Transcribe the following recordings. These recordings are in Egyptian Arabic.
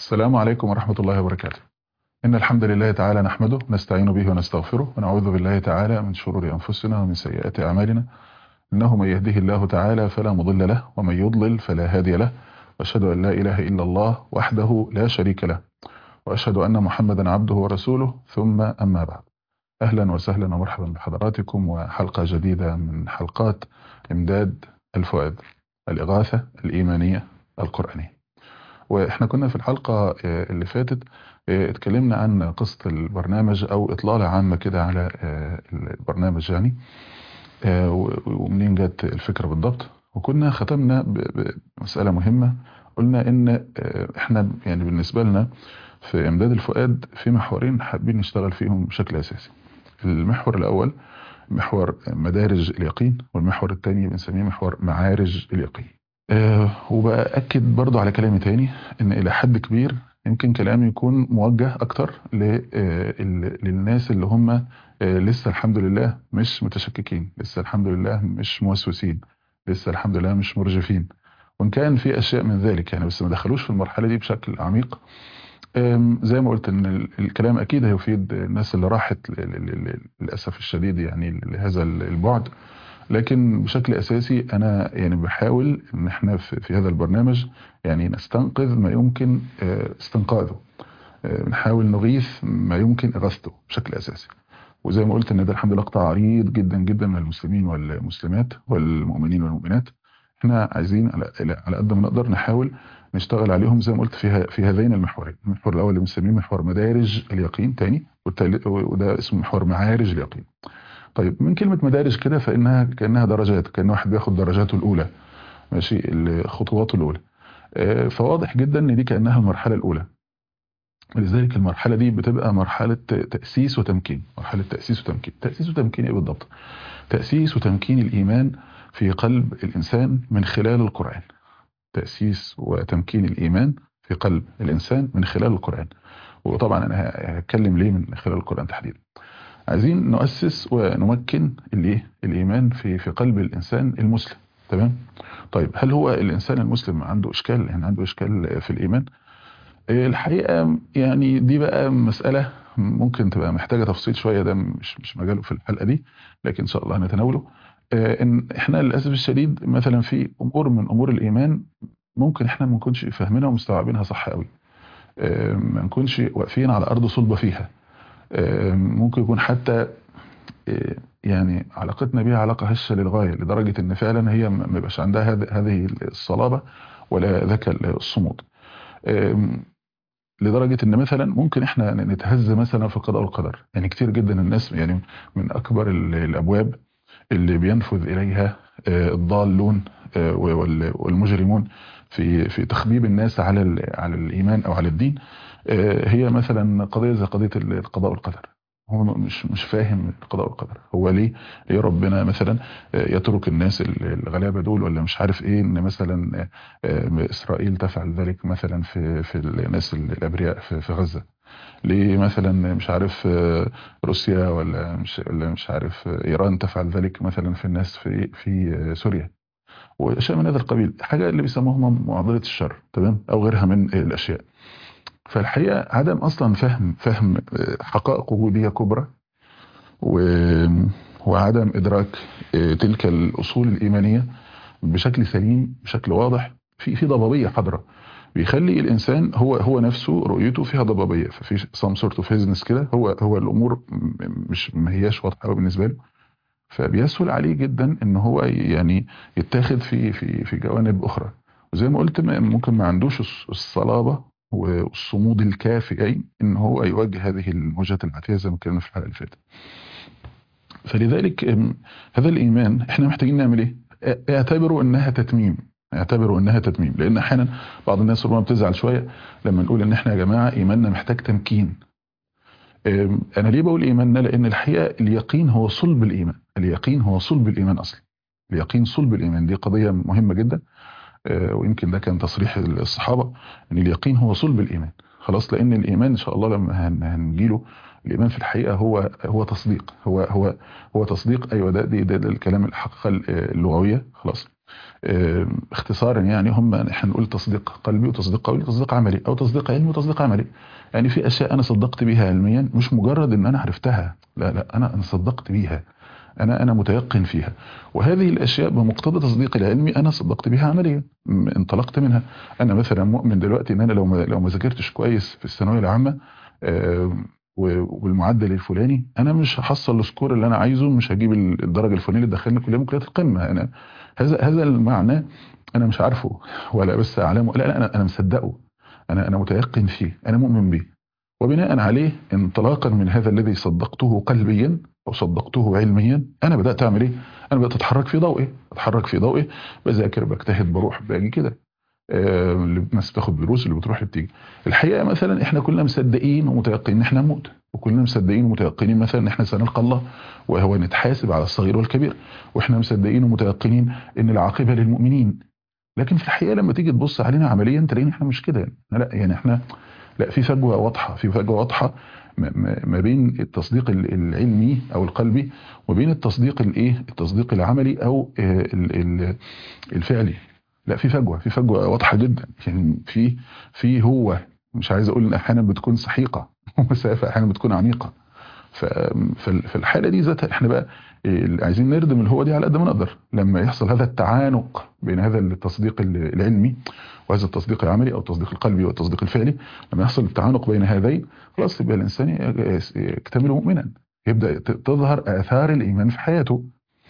السلام عليكم ورحمة الله وبركاته إن الحمد لله تعالى نحمده نستعين به ونستغفره ونعوذ بالله تعالى من شرور أنفسنا ومن سيئات أعمالنا إنه من يهده الله تعالى فلا مضل له ومن يضلل فلا هادي له وأشهد أن لا إله إلا الله وحده لا شريك له وأشهد أن محمدا عبده ورسوله ثم أما بعد أهلا وسهلا ومرحبا بحضراتكم وحلقة جديدة من حلقات إمداد الفؤاد الإغاثة الإيمانية القرآنية واحنا كنا في الحلقة اللي فاتت اتكلمنا عن قصة البرنامج او اطلالة عامة كده على البرنامج يعني ومنين جت الفكرة بالضبط وكنا ختمنا بمسألة مهمة قلنا ان احنا يعني بالنسبة لنا في امداد الفؤاد في محورين حابين نشتغل فيهم بشكل اساسي المحور الاول محور مدارج اليقين والمحور الثاني بنسميه محور معارج اليقين أه وبأكد برضو على كلامي تاني ان الى حد كبير يمكن كلامي يكون موجه اكتر للناس اللي هم أه لسه الحمد لله مش متشككين لسه الحمد لله مش موسوسين لسه الحمد لله مش مرجفين وان كان في اشياء من ذلك يعني بس ما دخلوش في المرحله دي بشكل عميق زي ما قلت ان الكلام اكيد هيفيد الناس اللي راحت للاسف الشديد يعني لهذا البعد لكن بشكل اساسي انا يعني بحاول ان احنا في, في هذا البرنامج يعني نستنقذ ما يمكن استنقاذه بنحاول نغيث ما يمكن اغاثته بشكل اساسي وزي ما قلت ان ده الحمد لله قطاع عريض جدا جدا من المسلمين والمسلمات والمؤمنين والمؤمنات احنا عايزين على قد ما نقدر نحاول نشتغل عليهم زي ما قلت في في هذين المحورين المحور الاول اللي بنسميه محور مدارج اليقين تاني وده اسمه محور معارج اليقين طيب من كلمة مدارج كده فإنها كأنها درجات كأن واحد بياخد درجاته الأولى ماشي خطواته الأولى فواضح جدا إن دي كأنها المرحلة الأولى لذلك المرحلة دي بتبقى مرحلة تأسيس وتمكين مرحلة تأسيس وتمكين تأسيس وتمكين إيه بالضبط تأسيس وتمكين الإيمان في قلب الإنسان من خلال القرآن تأسيس وتمكين الإيمان في قلب الإنسان من خلال القرآن وطبعا أنا هتكلم ليه من خلال القرآن تحديدا عايزين نؤسس ونمكن الايه الايمان في في قلب الانسان المسلم تمام طيب هل هو الانسان المسلم عنده اشكال يعني عنده اشكال في الايمان الحقيقه يعني دي بقى مساله ممكن تبقى محتاجه تفصيل شويه ده مش مش مجاله في الحلقه دي لكن ان شاء الله هنتناوله ان احنا للاسف الشديد مثلا في امور من امور الايمان ممكن احنا ما نكونش فاهمينها ومستوعبينها صح قوي ما نكونش واقفين على ارض صلبه فيها ممكن يكون حتى يعني علاقتنا بها علاقة هشة للغاية لدرجة ان فعلا هي ما يبقاش عندها هذه الصلابة ولا ذاك الصمود لدرجة ان مثلا ممكن احنا نتهز مثلا في القضاء والقدر يعني كتير جدا الناس يعني من اكبر الابواب اللي بينفذ اليها الضالون والمجرمون في في تخبيب الناس على على الايمان او على الدين هي مثلا قضيه زي قضيه القضاء والقدر هو مش مش فاهم القضاء والقدر هو ليه ليه ربنا مثلا يترك الناس الغلابه دول ولا مش عارف ايه ان مثلا اسرائيل تفعل ذلك مثلا في في الناس الابرياء في, في غزه ليه مثلا مش عارف روسيا ولا مش ولا مش عارف ايران تفعل ذلك مثلا في الناس في في سوريا واشياء من هذا القبيل حاجه اللي بيسموها معضله الشر تمام او غيرها من الاشياء فالحقيقه عدم اصلا فهم فهم حقائق وجوديه كبرى و وعدم ادراك تلك الاصول الايمانيه بشكل سليم بشكل واضح في في ضبابيه حاضره بيخلي الانسان هو هو نفسه رؤيته فيها ضبابيه ففي سام سورت اوف هيزنس كده هو هو الامور مش ما هياش واضحه قوي بالنسبه له فبيسهل عليه جدا ان هو يعني يتاخد في في في جوانب اخرى وزي ما قلت ممكن ما عندوش الصلابه والصمود الكافئين ان هو يواجه هذه المواجهات العاتيه زي ما اتكلمنا في الحلقه اللي فاتت فلذلك هذا الايمان احنا محتاجين نعمل ايه اعتبروا انها تتميم اعتبروا انها تتميم لان احيانا بعض الناس ربما بتزعل شويه لما نقول ان احنا يا جماعه ايماننا محتاج تمكين انا ليه بقول ايماننا لان الحقيقه اليقين هو صلب الايمان اليقين هو صلب الايمان اصلا اليقين صلب الايمان دي قضيه مهمه جدا ويمكن ده كان تصريح الصحابه ان اليقين هو صلب الايمان خلاص لان الايمان ان شاء الله لما هنجيله الايمان في الحقيقه هو هو تصديق هو هو هو تصديق ايوه ده ده, ده, ده الكلام الحقيقه اللغويه خلاص آه، اختصارا يعني هم احنا نقول تصديق قلبي وتصديق قولي وتصديق عملي او تصديق علمي وتصديق عملي يعني في اشياء انا صدقت بيها علميا مش مجرد ان انا عرفتها لا لا انا انا صدقت بيها انا انا متيقن فيها وهذه الاشياء بمقتضى تصديقي العلمي انا صدقت بها عمليا م- انطلقت منها انا مثلا مؤمن دلوقتي ان انا لو ما لو ما ذاكرتش كويس في الثانويه العامه آه، و- والمعدل الفلاني انا مش هحصل السكور اللي انا عايزه مش هجيب ال- الدرجه الفلانيه اللي تدخلني كليه من كليات القمه انا هذا هذا المعنى انا مش عارفه ولا بس اعلمه لا لا انا انا مصدقه انا انا متيقن فيه انا مؤمن به وبناء عليه انطلاقا من هذا الذي صدقته قلبيا او صدقته علميا انا بدات اعمل ايه انا بدات اتحرك في ضوئه اتحرك في ضوئه بذاكر بجتهد بروح باجي كده آه، اللي الناس بتاخد دروس اللي بتروح اللي بتيجي الحقيقه مثلا احنا كلنا مصدقين ومتيقنين ان احنا نموت وكلنا مصدقين ومتيقنين مثلا ان احنا سنلقى الله وهو نتحاسب على الصغير والكبير واحنا مصدقين ومتيقنين ان العاقبه للمؤمنين لكن في الحقيقه لما تيجي تبص علينا عمليا تلاقينا احنا مش كده يعني لا يعني احنا لا في فجوه واضحه في فجوه واضحه ما- ما ما بين التصديق ال- العلمي او القلبي وبين التصديق الايه التصديق العملي او آه، ال- ال- الفعلي لا في فجوه في فجوه واضحه جدا يعني في في هو مش عايز اقول ان احيانا بتكون سحيقه ومسافه احيانا بتكون عميقه ف- فال- في الحاله دي ذاتها احنا بقى إيه، عايزين نردم الهو دي على قد ما نقدر لما يحصل هذا التعانق بين هذا التصديق ال- العلمي وهذا التصديق العملي او التصديق القلبي والتصديق الفعلي لما يحصل التعانق بين هذين خلاص يبقى الانسان ي- يكتمل مؤمنا يبدا ت- تظهر اثار الايمان في حياته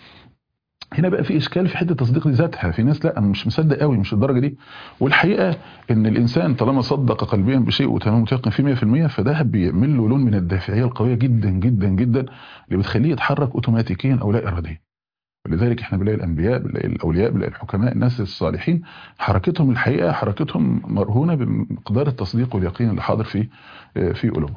هنا بقى في اشكال في حته تصديق ذاتها في ناس لا انا مش مصدق قوي مش الدرجه دي والحقيقه ان الانسان طالما صدق قلبيا بشيء وتمام متيقن فيه 100% فده بيعمل له لون من الدافعيه القويه جدا جدا جدا اللي بتخليه يتحرك اوتوماتيكيا او لا اراديا ولذلك احنا بنلاقي الانبياء بنلاقي الاولياء بنلاقي الحكماء الناس الصالحين حركتهم الحقيقه حركتهم مرهونه بمقدار التصديق واليقين اللي حاضر في في قلوبهم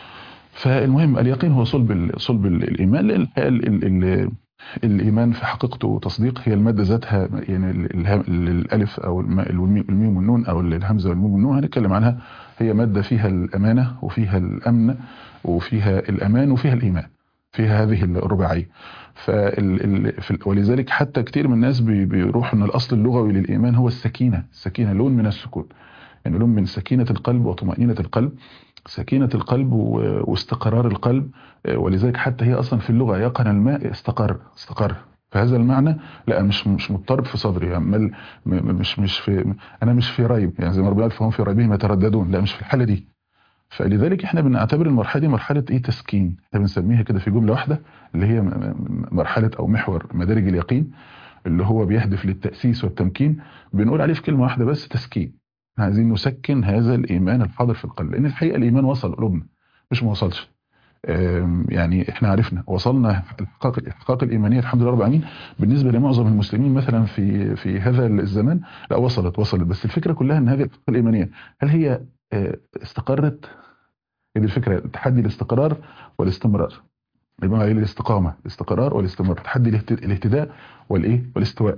فالمهم اليقين هو صلب ال- صلب ال- الايمان لان الحقيقة ال- ال- ال- الايمان في حقيقته تصديق هي الماده ذاتها يعني ال- الها- ال- الالف او الم- الميم الميم والنون او الهمزه والميم والنون هنتكلم عنها هي ماده فيها الامانه وفيها الامن وفيها الامان وفيها الايمان فيها هذه الرباعيه فال ال- في ال- ولذلك حتى كتير من الناس بي- بيروحوا ان الاصل اللغوي للايمان هو السكينه السكينه لون من السكون يعني لون من سكينه القلب وطمانينه القلب سكينة القلب و- واستقرار القلب آه، ولذلك حتى هي أصلا في اللغة يقن الماء استقر استقر فهذا المعنى لا مش مش مضطرب في صدري عمال م- م- مش مش في انا مش في ريب يعني زي ما ربنا قال فهم في ريبهم يترددون لا مش في الحاله دي فلذلك احنا بنعتبر المرحله دي مرحله ايه تسكين احنا بنسميها كده في جمله واحده اللي هي م- م- مرحله او محور مدارج اليقين اللي هو بيهدف للتاسيس والتمكين بنقول عليه في كلمه واحده بس تسكين احنا عايزين نسكن هذا الايمان الحاضر في القلب لان الحقيقه الايمان وصل قلوبنا مش ما وصلش آم، يعني احنا عرفنا وصلنا الحقائق الاحقاق الايمانيه الحمد لله رب العالمين بالنسبه لمعظم المسلمين مثلا في في هذا الزمان لا وصلت وصلت بس الفكره كلها ان هذه الاحقاق الايمانيه هل هي آه، استقرت هي دي الفكره تحدي الاستقرار والاستمرار يبقى عليه الاستقامه الاستقرار والاستمرار تحدي الاهت- الاهتداء والايه والاستواء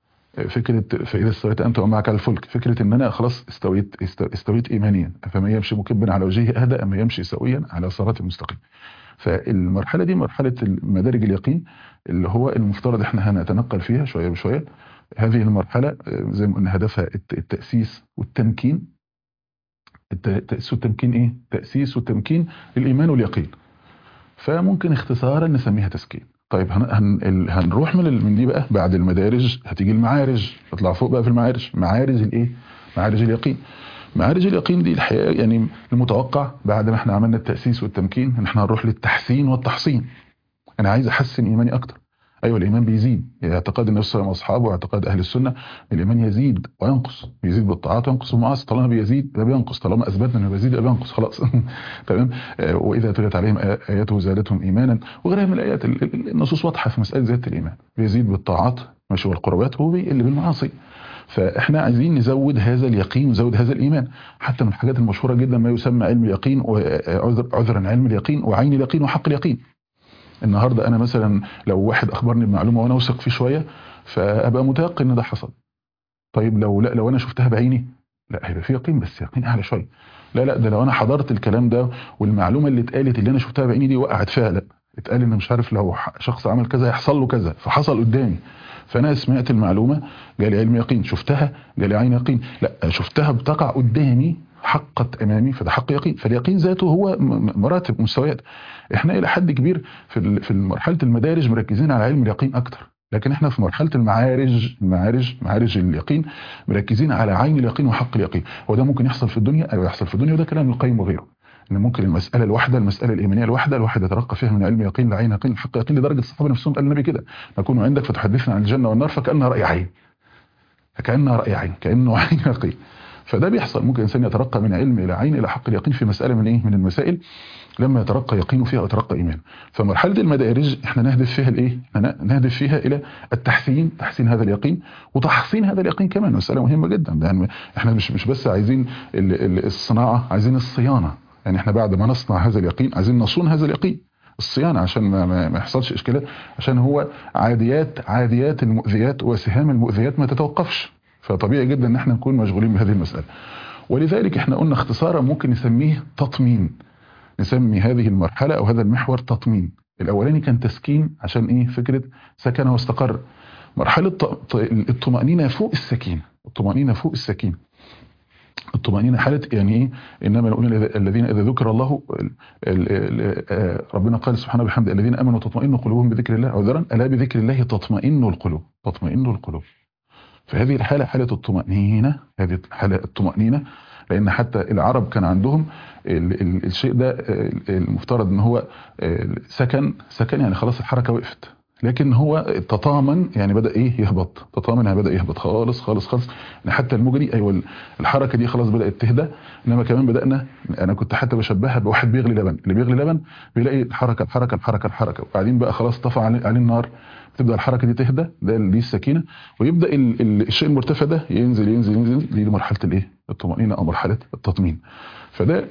فكره فاذا استويت انت ومعك على الفلك فكره ان انا خلاص استويت است- استويت ايمانيا فمن يمشي مكبا على وجهه اهدى اما يمشي سويا على صراط مستقيم فالمرحله دي مرحله مدارج اليقين اللي هو المفترض احنا هنتنقل فيها شويه بشويه هذه المرحله آه، زي ما قلنا هدفها الت- التاسيس والتمكين الت- التاسيس والتمكين ايه تاسيس والتمكين للايمان واليقين فممكن اختصارا نسميها تسكين طيب هن هن ال- هنروح من ال- من دي بقى بعد المدارج هتيجي المعارج نطلع فوق بقى في المعارج معارج الايه معارج اليقين معارج اليقين دي الحقيقه يعني المتوقع بعد ما احنا عملنا التاسيس والتمكين ان احنا هنروح للتحسين والتحصين انا عايز احسن ايماني اكتر ايوه الايمان بيزيد يعني اعتقاد النبي صلى الله عليه وسلم واصحابه واعتقاد اهل السنه ان الايمان يزيد وينقص بيزيد بالطاعات وينقص بالمعاصي طالما بيزيد يبقى بينقص طالما اثبتنا انه بيزيد يبقى بينقص خلاص تمام آه، واذا تليت عليهم آ- اياته زادتهم ايمانا وغيرها من الايات ال- ال- النصوص واضحه في مساله زياده الايمان بيزيد بالطاعات ماشي والقربات وبيقل بالمعاصي فاحنا عايزين نزود هذا اليقين ونزود هذا الايمان حتى من الحاجات المشهوره جدا ما يسمى علم اليقين وعذر عذرا علم اليقين وعين اليقين وحق اليقين النهارده انا مثلا لو واحد اخبرني بمعلومه وانا اوثق فيه شويه فابقى متيقن ان ده حصل طيب لو لا لو انا شفتها بعيني لا هيبقى في يقين بس يقين اعلى شويه لا لا ده لو انا حضرت الكلام ده والمعلومه اللي اتقالت اللي انا شفتها بعيني دي وقعت فعلا اتقال ان مش عارف لو ح- شخص عمل كذا يحصل له كذا فحصل قدامي فانا سمعت المعلومه جالي علم يقين شفتها جالي عين يقين لا شفتها بتقع قدامي حقت امامي فده حق يقين فاليقين ذاته هو م- م- مراتب مستويات احنا الى حد كبير في ال- في مرحله المدارج مركزين على علم اليقين اكتر لكن احنا في مرحله المعارج المعارج معارج اليقين مركزين على عين اليقين وحق اليقين وده ممكن يحصل في الدنيا او يحصل في الدنيا وده كلام القيم وغيره ان ممكن المساله الواحده المساله الايمانيه الواحده الواحد يترقى فيها من علم يقين لعين يقين لحق يقين لدرجه الصحابه نفسهم قال النبي كده نكون عندك فتحدثنا عن الجنه والنار فكانها راي عين فكانها راي عين كانه عين يقين فده بيحصل ممكن انسان يترقى من علم الى عين الى حق اليقين في مساله من ايه من المسائل لما يترقى يقينه فيها ويترقى ايمانه فمرحله المدارج احنا نهدف فيها الايه احنا نهدف فيها الى التحسين تحسين هذا اليقين وتحصين هذا اليقين كمان مساله مهمه جدا يعني احنا مش مش بس عايزين ال- ال- الصناعه عايزين الصيانه يعني احنا بعد ما نصنع هذا اليقين عايزين نصون هذا اليقين الصيانه عشان ما, ما ما يحصلش اشكالات عشان هو عاديات عاديات المؤذيات وسهام المؤذيات ما تتوقفش فطبيعي جدا ان احنا نكون مشغولين بهذه المساله ولذلك احنا قلنا اختصارا ممكن نسميه تطمين نسمي هذه المرحله او هذا المحور تطمين الاولاني كان تسكين عشان ايه فكره سكن واستقر مرحله ط- ط- الطمانينه فوق السكينه الطمانينه فوق السكينه الطمأنينة حالة يعني ايه انما المؤمنون الذين اذا ذكر الله ال- ال- ال- آه، ربنا قال سبحانه وبحمده الذين امنوا تطمئن قلوبهم بذكر الله عذرا الا بذكر الله تطمئن القلوب تطمئن القلوب فهذه الحالة حالة الطمأنينة هذه حالة الطمأنينة لأن حتى العرب كان عندهم ال ال الشيء ده آه، المفترض ان هو آه، سكن سكن يعني خلاص الحركة وقفت لكن هو تطامن يعني بدأ ايه يهبط تطامن يعني بدأ يهبط خالص خالص خالص يعني حتى المجري ايوه الحركة دي خلاص بدأت تهدى انما كمان بدأنا انا كنت حتى بشبهها بواحد بيغلي لبن اللي بيغلي لبن بيلاقي الحركة الحركة الحركة الحركة وبعدين بقى خلاص طفى عليه عليه النار تبدا الحركه دي تهدى ده دي السكينه ويبدا ال- ال- الشيء المرتفع ده ينزل ينزل ينزل دي مرحله الايه الطمانينه او مرحله التطمين فده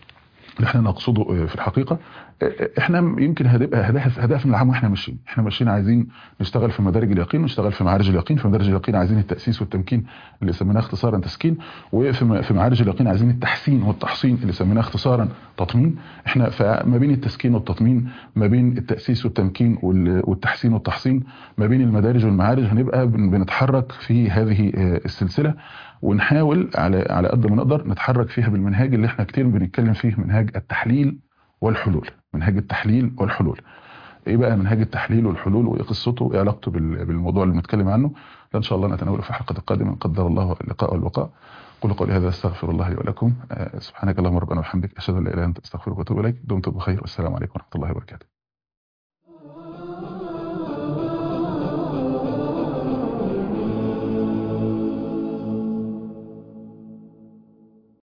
اللي احنا نقصده في الحقيقه احنا يمكن هتبقى هدف هدفنا العام واحنا ماشيين احنا ماشيين عايزين نشتغل في مدارج اليقين نشتغل في معارج اليقين في مدارج اليقين عايزين التاسيس والتمكين اللي سميناه اختصارا تسكين وفي م- في معارج اليقين عايزين التحسين والتحصين اللي سميناه اختصارا تطمين احنا فما بين التسكين والتطمين ما بين التاسيس والتمكين وال- والتحسين والتحصين ما بين المدارج والمعارج هنبقى بن- بنتحرك في هذه آه، السلسله ونحاول على على قد ما نقدر نتحرك فيها بالمنهاج اللي احنا كتير بنتكلم فيه منهاج التحليل والحلول منهاج التحليل والحلول ايه بقى منهاج التحليل والحلول وايه قصته وايه علاقته بال- بالموضوع اللي بنتكلم عنه ده ان شاء الله نتناوله في الحلقه القادمه قدر الله اللقاء والبقاء قولوا قولي هذا استغفر الله لي ولكم آه، سبحانك اللهم ربنا وبحمدك اشهد ان لا اله الا انت استغفرك واتوب اليك دمتم بخير والسلام عليكم ورحمه الله وبركاته